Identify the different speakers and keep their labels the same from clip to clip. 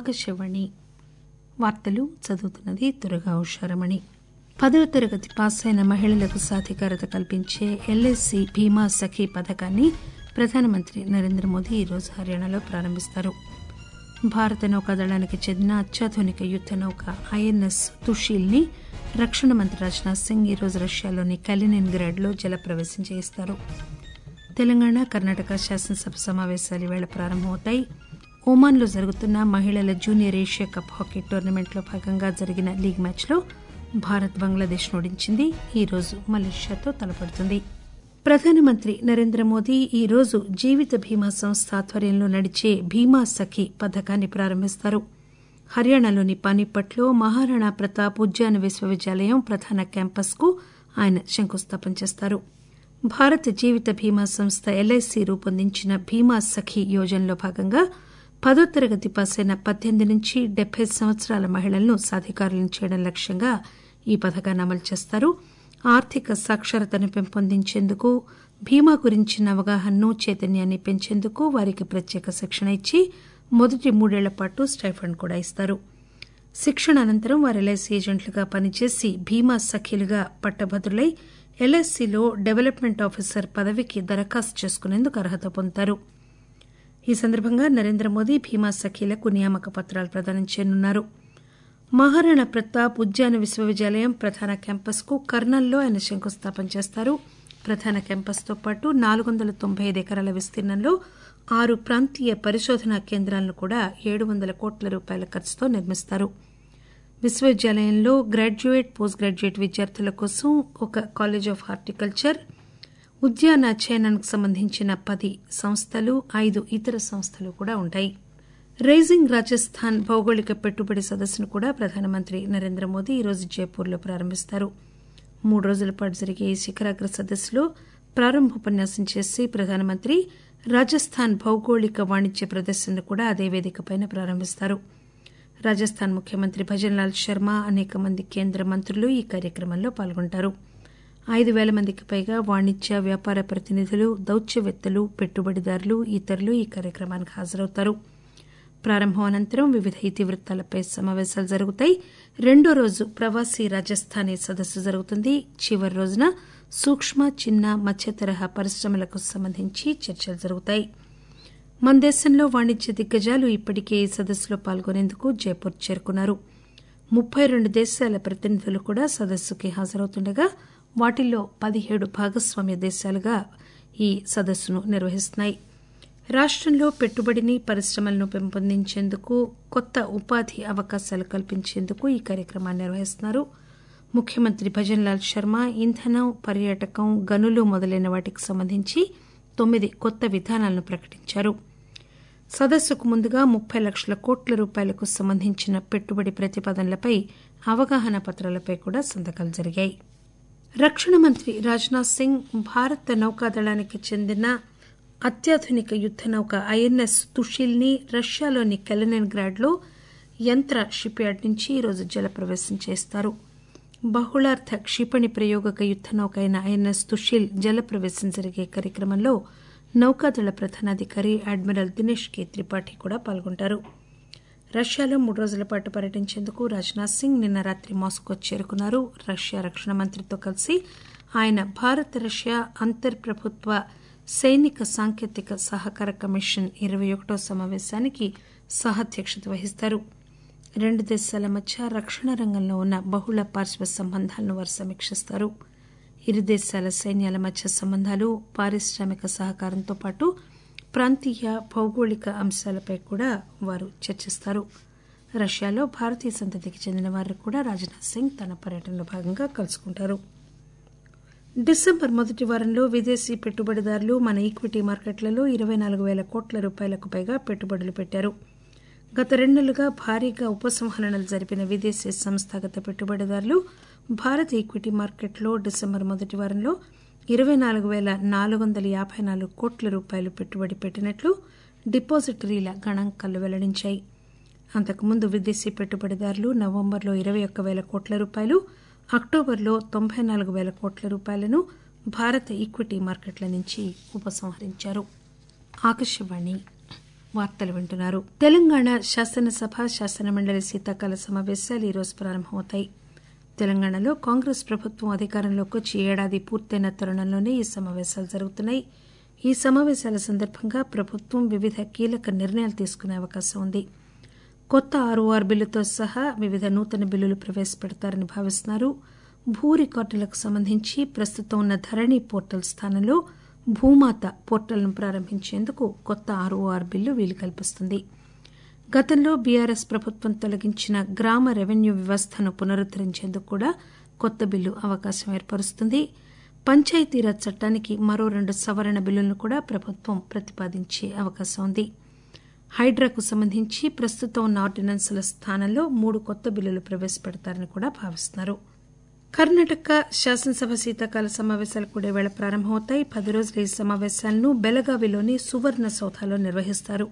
Speaker 1: ఆకాశవాణి వార్తలు చదువుతున్నది దుర్గా ఉషారమణి పదవ తరగతి పాస్ అయిన మహిళలకు సాధికారత కల్పించే ఎల్ఐసి బీమా సఖీ పథకాన్ని ప్రధానమంత్రి నరేంద్ర మోదీ ఈరోజు హర్యానాలో ప్రారంభిస్తారు భారత నౌకాదళానికి చెందిన అత్యాధునిక యుద్ద నౌక ఐఎన్ఎస్ తుషీల్ ని రక్షణ మంత్రి రాజ్నాథ్ సింగ్ ఈరోజు రష్యాలోని కలినిన్ గ్రాడ్ లో జలప్రవేశం చేయిస్తారు తెలంగాణ కర్ణాటక శాసనసభ సమావేశాలు ఈవేళ ప్రారంభమవుతాయి ఒమాన్ లో జరుగుతున్న మహిళల junior Asia cup hockey tournament లో భాగంగా జరిగిన లీగ్ మ్యాచ్ లో భారత్ బంగ్లాదేశ్ ఓడించింది ఈరోజు మలేషియాతో తలపడుతుంది ప్రధానమంత్రి నరేంద్ర మోదీ ఈరోజు జీవిత బీమా సంస్థ ఆధ్వర్యంలో నడిచే బీమా సఖి పథకాన్ని ప్రారంభిస్తారు హర్యానాలోని పానీపట్లో మహారాణా ప్రతాప్ ఉద్యాన విశ్వవిద్యాలయం ప్రధాన క్యాంపస్ కు ఆయన శంకుస్థాపన చేస్తారు భారత జీవిత బీమా సంస్థ ఎల్ఐసి రూపొందించిన బీమా సఖి యోజనలో భాగంగా పదో తరగతి పాస్ అయిన పద్దెనిమిది నుంచి డెబ్బై సంవత్సరాల మహిళలను సాధికారులను చేయడం లక్ష్యంగా ఈ పథకాన్ని అమలు చేస్తారు ఆర్థిక సాక్షరతను పెంపొందించేందుకు బీమా గురించిన అవగాహనను చైతన్యాన్ని పెంచేందుకు వారికి ప్రత్యేక శిక్షణ ఇచ్చి మొదటి మూడేళ్ల పాటు స్టైఫండ్ కూడా ఇస్తారు శిక్షణ అనంతరం వారు ఎల్ఐసి ఏజెంట్లుగా పనిచేసి బీమా సఖీలుగా పట్టభద్రులై ఎల్ఐసిలో డెవలప్మెంట్ ఆఫీసర్ పదవికి దరఖాస్తు చేసుకునేందుకు అర్హత పొందుతారు ఈ సందర్భంగా నరేంద్ర మోదీ బీమా సఖీలకు నియామక పత్రాలు ప్రదానం చేయనున్నారు మహారాణా ప్రతాప్ ఉద్యాన విశ్వవిద్యాలయం ప్రధాన క్యాంపస్ కు కర్నల్లో ఆయన శంకుస్థాపన చేస్తారు ప్రధాన క్యాంపస్ తో పాటు నాలుగు వందల తొంభై ఐదు ఎకరాల విస్తీర్ణంలో ఆరు ప్రాంతీయ పరిశోధనా కేంద్రాలను కూడా ఏడు వందల కోట్ల రూపాయల ఖర్చుతో నిర్మిస్తారు విశ్వవిద్యాలయంలో గ్రాడ్యుయేట్ పోస్ట్ గ్రాడ్యుయేట్ విద్యార్థుల కోసం ఒక కాలేజ్ ఆఫ్ హార్టికల్చర్ ఉద్యాన అధ్యయనానికి సంబంధించిన పది సంస్థలు ఐదు ఇతర సంస్థలు కూడా ఉంటాయి రైజింగ్ రాజస్థాన్ భౌగోళిక పెట్టుబడి సదస్సును కూడా ప్రధానమంత్రి నరేంద్ర మోదీ ఈరోజు జైపూర్లో ప్రారంభిస్తారు మూడు రోజుల పాటు జరిగే ఈ శిఖరాగ్ర సదస్సులో ప్రారంభోపన్యాసం చేసి ప్రధానమంత్రి రాజస్థాన్ భౌగోళిక వాణిజ్య ప్రదర్శనను కూడా అదే వేదికపై ప్రారంభిస్తారు రాజస్థాన్ ముఖ్యమంత్రి భజన్లాల్ శర్మ అనేక మంది కేంద్ర మంత్రులు ఈ కార్యక్రమంలో పాల్గొంటారు ఐదు పేల మందికి పైగా వాణిజ్య వ్యాపార ప్రతినిధులు దౌత్యవేత్తలు పెట్టుబడిదారులు ఇతరులు ఈ కార్యక్రమానికి హాజరవుతారు ప్రారంభం అనంతరం వివిధ ఇతివృత్తాలపై సమావేశాలు జరుగుతాయి రెండో రోజు ప్రవాసీ రాజస్థానీ సదస్సు జరుగుతుంది చివరి రోజున సూక్ష్మ చిన్న మధ్య తరహా పరిశ్రమలకు సంబంధించి చర్చలు జరుగుతాయి మన దేశంలో వాణిజ్య దిగ్గజాలు ఇప్పటికే ఈ సదస్సులో పాల్గొనేందుకు జైపూర్ చేరుకున్నారు ముప్పై రెండు దేశాల ప్రతినిధులు కూడా సదస్సుకి హాజరవుతుండగా వాటిల్లో పదిహేడు భాగస్వామ్య దేశాలుగా ఈ సదస్సును నిర్వహిస్తున్నాయి రాష్టంలో పెట్టుబడిని పరిశ్రమలను పెంపొందించేందుకు కొత్త ఉపాధి అవకాశాలు కల్పించేందుకు ఈ కార్యక్రమాన్ని నిర్వహిస్తున్నారు ముఖ్యమంత్రి భజన్లాల్ శర్మ ఇంధనం పర్యాటకం గనులు మొదలైన వాటికి సంబంధించి తొమ్మిది కొత్త విధానాలను ప్రకటించారు సదస్సుకు ముందుగా ముప్పై లక్షల కోట్ల రూపాయలకు సంబంధించిన పెట్టుబడి ప్రతిపాదనలపై అవగాహన పత్రాలపై కూడా సంతకాలు జరిగాయి రక్షణ మంత్రి రాజ్నాథ్ సింగ్ భారత నౌకాదళానికి చెందిన అత్యాధునిక యుద్ద నౌక ఐఎన్ఎస్ తుషిల్ ని రష్యాలోని కెలనిన్ గ్రాడ్ లో యంత్ర షిప్ యార్డ్ నుంచి ఈరోజు జలప్రవేశం చేస్తారు బహుళార్థ క్షిపణి ప్రయోగక యుద్ద నౌక అయిన ఐఎన్ఎస్ తుషిల్ జలప్రవేశం జరిగే కార్యక్రమంలో నౌకాదళ ప్రధానాధికారి అడ్మిరల్ దినేష్ కే త్రిపాఠి కూడా పాల్గొంటారు రష్యాలో మూడు రోజుల పాటు పర్యటించేందుకు రాజ్నాథ్ సింగ్ నిన్న రాత్రి మాస్కో చేరుకున్నారు రష్యా రక్షణ మంత్రితో కలిసి ఆయన భారత్ రష్యా అంతర్ ప్రభుత్వ సైనిక సాంకేతిక సహకార కమిషన్ ఇరవై ఒకటో సమావేశానికి సహాధ్యక్షత వహిస్తారు రెండు దేశాల మధ్య రక్షణ రంగంలో ఉన్న బహుళ పార్శ్వ సంబంధాలను వారు సమీక్షిస్తారు ఇరు దేశాల సైన్యాల మధ్య సంబంధాలు పారిశ్రామిక సహకారంతో పాటు ప్రాంతీయ భౌగోళిక అంశాలపై కూడా వారు చర్చిస్తారు రష్యాలో భారతీయ సంతతికి చెందిన వారు కూడా రాజ్నాథ్ సింగ్ తన పర్యటనలో భాగంగా కలుసుకుంటారు డిసెంబర్ మొదటి వారంలో విదేశీ పెట్టుబడిదారులు మన ఈక్విటీ మార్కెట్లలో ఇరవై నాలుగు పేల కోట్ల రూపాయలకు పైగా పెట్టుబడులు పెట్టారు గత రెండేళ్లుగా భారీగా ఉపసంహరణలు జరిపిన విదేశీ సంస్థాగత పెట్టుబడిదారులు భారత ఈక్విటీ మార్కెట్లో డిసెంబర్ మొదటి వారంలో ఇరవై నాలుగు పేల నాలుగు వందల యాబై నాలుగు కోట్ల రూపాయలు పెట్టుబడి పెట్టినట్లు డిపాజిటరీల గణాంకాలు వెల్లడించాయి అంతకుముందు విదేశీ పెట్టుబడిదారులు నవంబర్లో ఇరవై ఒక్క పేల కోట్ల రూపాయలు అక్టోబర్లో తొంభై నాలుగు పేల కోట్ల రూపాయలను భారత ఈక్విటీ మార్కెట్ల నుంచి ఉపసంహరించారు ఆకాశవాణి వార్తలు వింటున్నారు తెలంగాణ శాసనసభ శాసనమండలి శీతాకాల సమావేశాలు ఈరోజు ప్రారంభమవుతాయి తెలంగాణలో కాంగ్రెస్ ప్రభుత్వం అధికారంలోకి వచ్చి ఏడాది పూర్తయిన తరుణంలోనే ఈ సమావేశాలు జరుగుతున్నాయి ఈ సమావేశాల సందర్భంగా ప్రభుత్వం వివిధ కీలక నిర్ణయాలు తీసుకునే అవకాశం ఉంది కొత్త ఆర్ఓఆర్ బిల్లుతో సహా వివిధ నూతన బిల్లులు ప్రవేశపెడతారని భావిస్తున్నారు భూ రికార్డులకు సంబంధించి ప్రస్తుతం ఉన్న ధరణి పోర్టల్ స్థానంలో భూమాత పోర్టల్ను ప్రారంభించేందుకు కొత్త ఆర్ఓఆర్ బిల్లు వీలు కల్పిస్తుంది గతంలో బీఆర్ఎస్ ప్రభుత్వం తొలగించిన గ్రామ రెవెన్యూ వ్యవస్థను పునరుద్దరించేందుకు కూడా కొత్త బిల్లు అవకాశం ఏర్పరుస్తుంది పంచాయతీరాజ్ చట్టానికి మరో రెండు సవరణ బిల్లులను కూడా ప్రభుత్వం ప్రతిపాదించే అవకాశం ఉంది హైడ్రాకు సంబంధించి ప్రస్తుతం ఉన్న ఆర్డినెన్సుల స్థానంలో మూడు కొత్త బిల్లులు ప్రవేశపెడతారని కూడా భావిస్తున్నారు కర్ణాటక శాసనసభ శీతాకాల సమావేశాలు కూడా ఈవేళ ప్రారంభమవుతాయి పది రోజుల ఈ సమావేశాలను బెలగావిలోని సువర్ణ సౌధాలో నిర్వహిస్తారు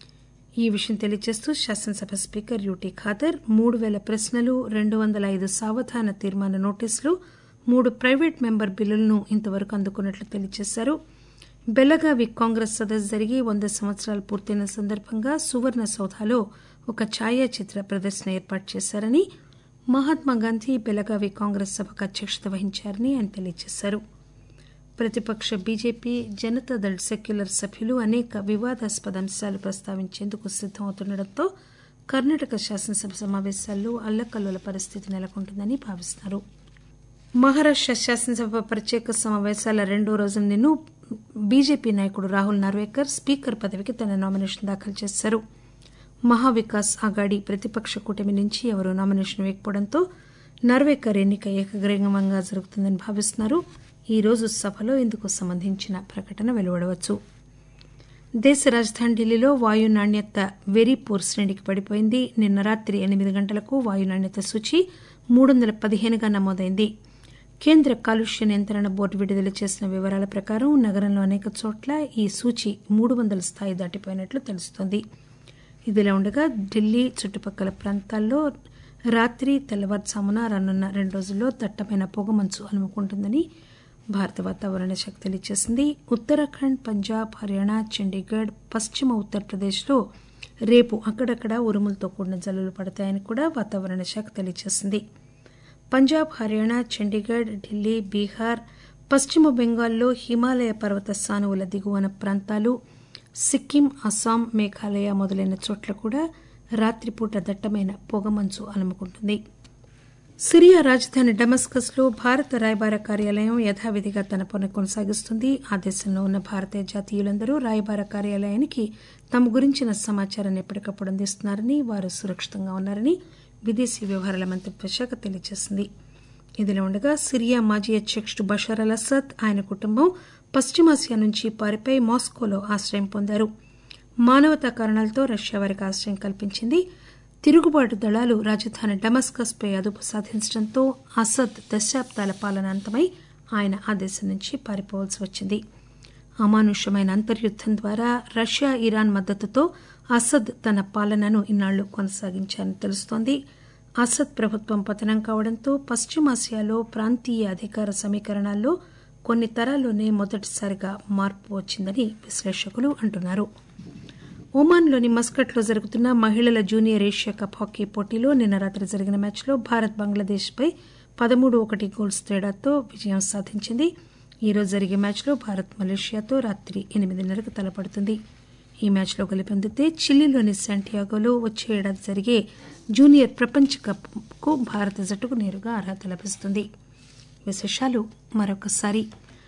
Speaker 1: ఈ విషయం తెలియజేస్తూ శాసనసభ స్పీకర్ యూటీ ఖాదర్ మూడు పేల ప్రశ్నలు రెండు వందల ఐదు సావధాన తీర్మాన నోటీసులు మూడు ప్రైవేట్ మెంబర్ బిల్లులను ఇంతవరకు అందుకున్నట్లు తెలియజేశారు బెలగావి కాంగ్రెస్ సదస్సు జరిగి వంద సంవత్సరాలు పూర్తయిన సందర్భంగా సువర్ణ సౌధాలో ఒక ఛాయాచిత్ర ప్రదర్శన ఏర్పాటు చేశారని మహాత్మాగాంధీ బెలగావి కాంగ్రెస్ సభకు అధ్యక్షత వహించారని ఆయన తెలియజేశారు ప్రతిపక్ష బీజేపీ జనతాదళ్ సెక్యులర్ సభ్యులు అనేక వివాదాస్పద అంశాలు ప్రస్తావించేందుకు సిద్దమవుతుండటంతో కర్ణాటక శాసనసభ సమావేశాల్లో అల్లకల్లోల పరిస్థితి నెలకొంటుందని భావిస్తున్నారు మహారాష్ట శాసనసభ ప్రత్యేక సమావేశాల రెండో రోజు నిన్న బీజేపీ నాయకుడు రాహుల్ నార్వేకర్ స్పీకర్ పదవికి తన నామినేషన్ దాఖలు చేశారు మహావికాస్ అఘాడీ ప్రతిపక్ష కూటమి నుంచి ఎవరూ నామినేషన్ వేయకపోవడంతో నార్వేకర్ ఎన్నిక ఏకగ్రీవంగా జరుగుతుందని భావిస్తున్నారు ఈ రోజు సభలో ఇందుకు సంబంధించిన ప్రకటన వెలువడవచ్చు దేశ రాజధాని ఢిల్లీలో వాయు నాణ్యత వెరీ పూర్ శ్రేణికి పడిపోయింది నిన్న రాత్రి ఎనిమిది గంటలకు వాయు నాణ్యత సూచి మూడు వందల పదిహేనుగా నమోదైంది కేంద్ర కాలుష్య నియంత్రణ బోర్డు విడుదల చేసిన వివరాల ప్రకారం నగరంలో అనేక చోట్ల ఈ సూచి మూడు వందల స్థాయి దాటిపోయినట్లు తెలుస్తోంది ఇదిలా ఉండగా ఢిల్లీ చుట్టుపక్కల ప్రాంతాల్లో రాత్రి తెల్లవారుజామున రానున్న రెండు రోజుల్లో దట్టమైన పొగమంచు అలుముకుంటుందని భారత వాతావరణ శాఖ తెలియజేసింది ఉత్తరాఖండ్ పంజాబ్ హర్యానా చండీగఢ్ పశ్చిమ ఉత్తరప్రదేశ్లో రేపు అక్కడక్కడ ఉరుములతో కూడిన జల్లులు పడతాయని కూడా వాతావరణ శాఖ తెలియజేసింది పంజాబ్ హర్యానా చండీగఢ్ ఢిల్లీ బీహార్ పశ్చిమ బెంగాల్లో హిమాలయ పర్వత సానువుల దిగువన ప్రాంతాలు సిక్కిం అస్సాం మేఘాలయ మొదలైన చోట్ల కూడా రాత్రిపూట దట్టమైన పొగమంచు అలుముకుంటుంది సిరియా రాజధాని డమస్కస్ లో భారత రాయబార కార్యాలయం యథావిధిగా తన పని కొనసాగిస్తుంది ఆ దేశంలో ఉన్న భారతీయ జాతీయులందరూ రాయబార కార్యాలయానికి తమ గురించిన సమాచారాన్ని ఎప్పటికప్పుడు అందిస్తున్నారని వారు సురక్షితంగా ఉన్నారని విదేశీ వ్యవహారాల మంత్రిత్వ శాఖ తెలియజేసింది ఇదిలా ఉండగా సిరియా మాజీ అధ్యకుడు బషార్ అల్ అసద్ ఆయన కుటుంబం పశ్చిమాసియా నుంచి పారిపోయి మాస్కోలో ఆశ్రయం పొందారు మానవతా కారణాలతో రష్యా వారికి ఆశ్రయం కల్పించింది తిరుగుబాటు దళాలు రాజధాని డమస్కస్ పై అదుపు సాధించడంతో అసద్ దశాబ్దాల పాలన అంతమై ఆయన ఆ దేశం నుంచి పారిపోవాల్సి వచ్చింది అమానుషమైన అంతర్యుద్దం ద్వారా రష్యా ఇరాన్ మద్దతుతో అసద్ తన పాలనను ఇన్నాళ్లు కొనసాగించారని తెలుస్తోంది అసద్ ప్రభుత్వం పతనం కావడంతో పశ్చిమాసియాలో ప్రాంతీయ అధికార సమీకరణాల్లో కొన్ని తరాల్లోనే మొదటిసారిగా మార్పు వచ్చిందని విశ్లేషకులు అంటున్నారు ఒమాన్లోని మస్కట్లో జరుగుతున్న మహిళల జూనియర్ ఏషియా కప్ హాకీ పోటీలో నిన్న రాత్రి జరిగిన మ్యాచ్లో భారత్ బంగ్లాదేశ్ పై పదమూడు ఒకటి గోల్స్ తేడాతో విజయం సాధించింది ఈ రోజు జరిగే మ్యాచ్లో భారత్ మలేషియాతో రాత్రి ఎనిమిదిన్నరకు తలపడుతుంది ఈ మ్యాచ్లో గెలుపొందితే చిల్లీలోని శాంటియాగోలో వచ్చే ఏడాది జరిగే జూనియర్ ప్రపంచ కప్కు భారత జట్టుకు నేరుగా అర్హత లభిస్తుంది విశేషాలు మరొకసారి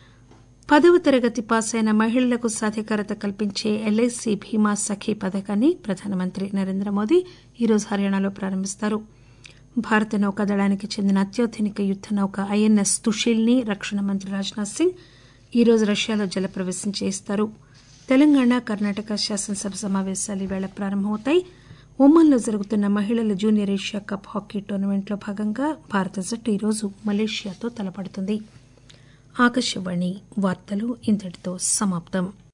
Speaker 1: పదవ తరగతి పాస్ అయిన మహిళలకు సాధికారత కల్పించే ఎల్ఐసి భీమా సఖీ పథకాన్ని ప్రధానమంత్రి నరేంద్ర మోదీ ఈరోజు హర్యానాలో ప్రారంభిస్తారు భారత నౌకాదళానికి చెందిన అత్యాధునిక యుద్ద నౌక ఐఎన్ఎస్ తుషిల్ ని రక్షణ మంత్రి రాజ్నాథ్ సింగ్ ఈరోజు రష్యాలో జలప్రవేశం చేయిస్తారు తెలంగాణ కర్ణాటక శాసనసభ సమావేశాలు ఈవేళ ప్రారంభమవుతాయి ఒమన్లో జరుగుతున్న మహిళల జూనియర్ ఏషియా కప్ హాకీ టోర్నమెంట్లో భాగంగా భారత జట్టు ఈరోజు మలేషియాతో తలపడుతుంది ఆకాశవాణి వార్తలు ఇంతటితో సమాప్తం